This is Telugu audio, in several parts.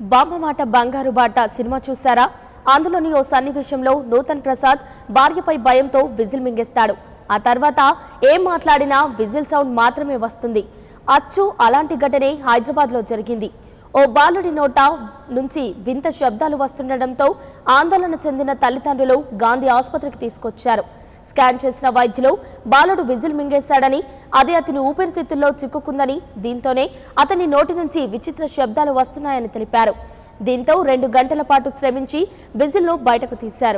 బామ్మ మాట బంగారు బాట సినిమా చూశారా అందులోని ఓ సన్నివేశంలో నూతన్ ప్రసాద్ భార్యపై భయంతో విజిల్ మింగేస్తాడు ఆ తర్వాత ఏం మాట్లాడినా విజిల్ సౌండ్ మాత్రమే వస్తుంది అచ్చు అలాంటి ఘటనే హైదరాబాద్లో జరిగింది ఓ బాలుడి నోట నుంచి వింత శబ్దాలు వస్తుండటంతో ఆందోళన చెందిన తల్లిదండ్రులు గాంధీ ఆసుపత్రికి తీసుకొచ్చారు స్కాన్ చేసిన వైద్యులు బాలుడు విజిల్ మింగేశాడని అది అతని ఊపిరితిత్తుల్లో చిక్కుకుందని దీంతోనే అతని నోటి నుంచి విచిత్ర శబ్దాలు వస్తున్నాయని తెలిపారు దీంతో రెండు గంటల పాటు శ్రమించి విజిల్ను బయటకు తీశారు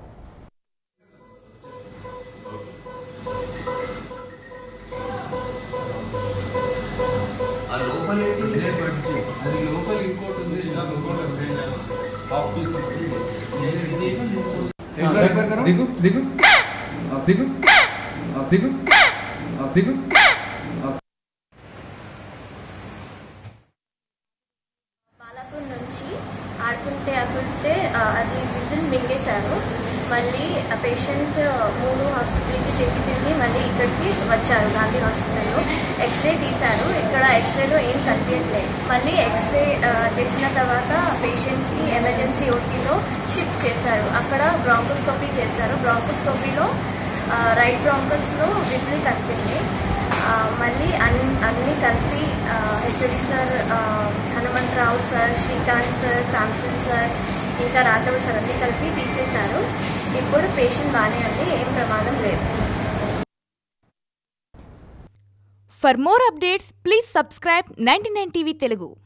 ఆ లోపలేంటి అది లోకల్ ఇంకోటి ఉంది స్టాక్ ఇంకోటి వస్తాయి హాఫ్ పీస్ दिखो दिखो अब दिखो अब दिखो अब दिखो బాలాపూర్ నుంచి ఆడుకుంటే ఆడుకుంటే ఆ, అది విజిల్ మింగేశారు మళ్ళీ ఆ పేషెంట్ మూడు హాస్పిటల్కి తిరిగి తిరిగి మళ్ళీ ఇక్కడికి వచ్చారు గాంధీ హాస్పిటల్లో ఎక్స్రే తీశారు ఇక్కడ ఎక్స్రేలో ఏం కనిపించలేదు మళ్ళీ ఎక్స్రే ఆ, చేసిన తర్వాత పేషెంట్కి ఎమర్జెన్సీ ఓటీలో షిఫ్ట్ చేశారు అక్కడ బ్రాంకోస్కోపీ చేశారు బ్రాంకోస్కోపీలో రైట్ బ్రాంకస్లో విజిల్ కనిపింది ఆ, మళ్ళీ అన్ని అన్నీ కలిపి హెచ్ఓడి సార్ ఆ, Hanumantharao sir Srikanth sir Samson sir ఇంకా రాఘవ్ సార్ అన్నీ కలిపి తీసేశారు ఇప్పుడు పేషెంట్ బాగానే ఉంది ఏం ప్రమాదం లేదు For more updates, please subscribe 99 TV Telugu.